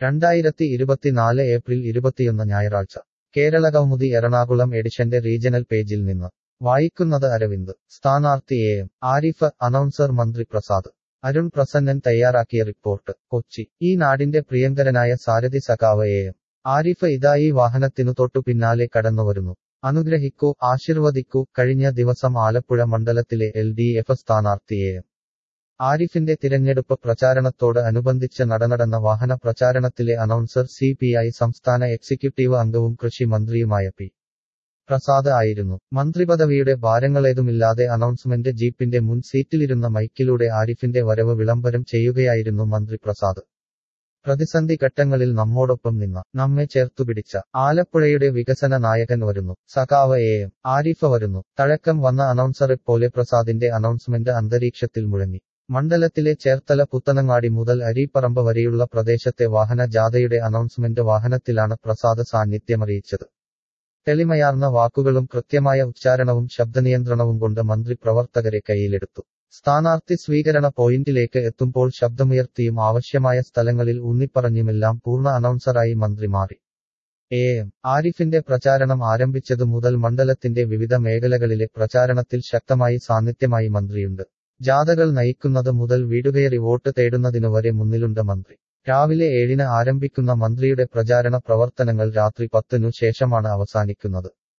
രണ്ടായിരത്തി ഇരുപത്തിനാല് ഏപ്രിൽ ഇരുപത്തിയൊന്ന് ഞായറാഴ്ച കേരള കൗമുദി എറണാകുളം എഡിഷന്റെ റീജണൽ പേജിൽ നിന്ന് വായിക്കുന്നത് അരവിന്ദ് സ്ഥാനാർത്ഥി എ എം ആരിഫ് അനൗൺസർ മന്ത്രി പ്രസാദ് അരുൺ പ്രസന്നൻ തയ്യാറാക്കിയ റിപ്പോർട്ട് കൊച്ചി ഈ നാടിന്റെ പ്രിയങ്കരനായ സാരഥി സഖാവ് എ എം ആരിഫ് ഇതാ ഈ വാഹനത്തിനു തൊട്ടു പിന്നാലെ കടന്നുവരുന്നു അനുഗ്രഹിക്കൂ ആശീർവദിക്കൂ കഴിഞ്ഞ ദിവസം ആലപ്പുഴ മണ്ഡലത്തിലെ എൽ ഡി എഫ് സ്ഥാനാർത്ഥി എ എം ആരിഫിന്റെ തിരഞ്ഞെടുപ്പ് പ്രചാരണത്തോട് അനുബന്ധിച്ച് നടനടന്ന വാഹന പ്രചാരണത്തിലെ അനൗൺസർ സി പി ഐ സംസ്ഥാന എക്സിക്യൂട്ടീവ് അംഗവും കൃഷി മന്ത്രിയുമായ പി പ്രസാദ് ആയിരുന്നു മന്ത്രിപദവിയുടെ ഭാരങ്ങളേതുമില്ലാതെ അനൗൺസ്മെന്റ് ജീപ്പിന്റെ മുൻ സീറ്റിലിരുന്ന മൈക്കിലൂടെ ആരിഫിന്റെ വരവ് വിളംബരം ചെയ്യുകയായിരുന്നു മന്ത്രി പ്രസാദ് പ്രതിസന്ധി ഘട്ടങ്ങളിൽ നമ്മോടൊപ്പം നിന്ന നമ്മെ ചേർത്തുപിടിച്ച ആലപ്പുഴയുടെ വികസന നായകൻ വരുന്നു സഖാവ് എ എം ആരിഫ വരുന്നു തഴക്കം വന്ന അനൗൺസറെ പോലെ പ്രസാദിന്റെ അനൗൺസ്മെന്റ് അന്തരീക്ഷത്തിൽ മുഴങ്ങി മണ്ഡലത്തിലെ ചേർത്തല പുത്തനങ്ങാടി മുതൽ അരീപ്പറമ്പ് വരെയുള്ള പ്രദേശത്തെ വാഹന ജാഥയുടെ അനൗൺസ്മെന്റ് വാഹനത്തിലാണ് പ്രസാദ് സാന്നിധ്യമറിയിച്ചത് തെളിമയാർന്ന വാക്കുകളും കൃത്യമായ ഉച്ചാരണവും ശബ്ദനിയന്ത്രണവും കൊണ്ട് മന്ത്രി പ്രവർത്തകരെ കയ്യിലെടുത്തു സ്ഥാനാർത്ഥി സ്വീകരണ പോയിന്റിലേക്ക് എത്തുമ്പോൾ ശബ്ദമുയർത്തിയും ആവശ്യമായ സ്ഥലങ്ങളിൽ ഊന്നിപ്പറഞ്ഞുമെല്ലാം പൂർണ്ണ അനൗൺസറായി മന്ത്രി മാറി എ എം ആരിഫിന്റെ പ്രചാരണം ആരംഭിച്ചതു മുതൽ മണ്ഡലത്തിന്റെ വിവിധ മേഖലകളിലെ പ്രചാരണത്തിൽ ശക്തമായി സാന്നിധ്യമായി മന്ത്രിയുണ്ട് ജാഥകൾ നയിക്കുന്നത് മുതൽ വീടുകയറി വോട്ട് തേടുന്നതിനു വരെ മുന്നിലുണ്ട് മന്ത്രി രാവിലെ ഏഴിന് ആരംഭിക്കുന്ന മന്ത്രിയുടെ പ്രചാരണ പ്രവർത്തനങ്ങൾ രാത്രി പത്തിനു ശേഷമാണ് അവസാനിക്കുന്നത്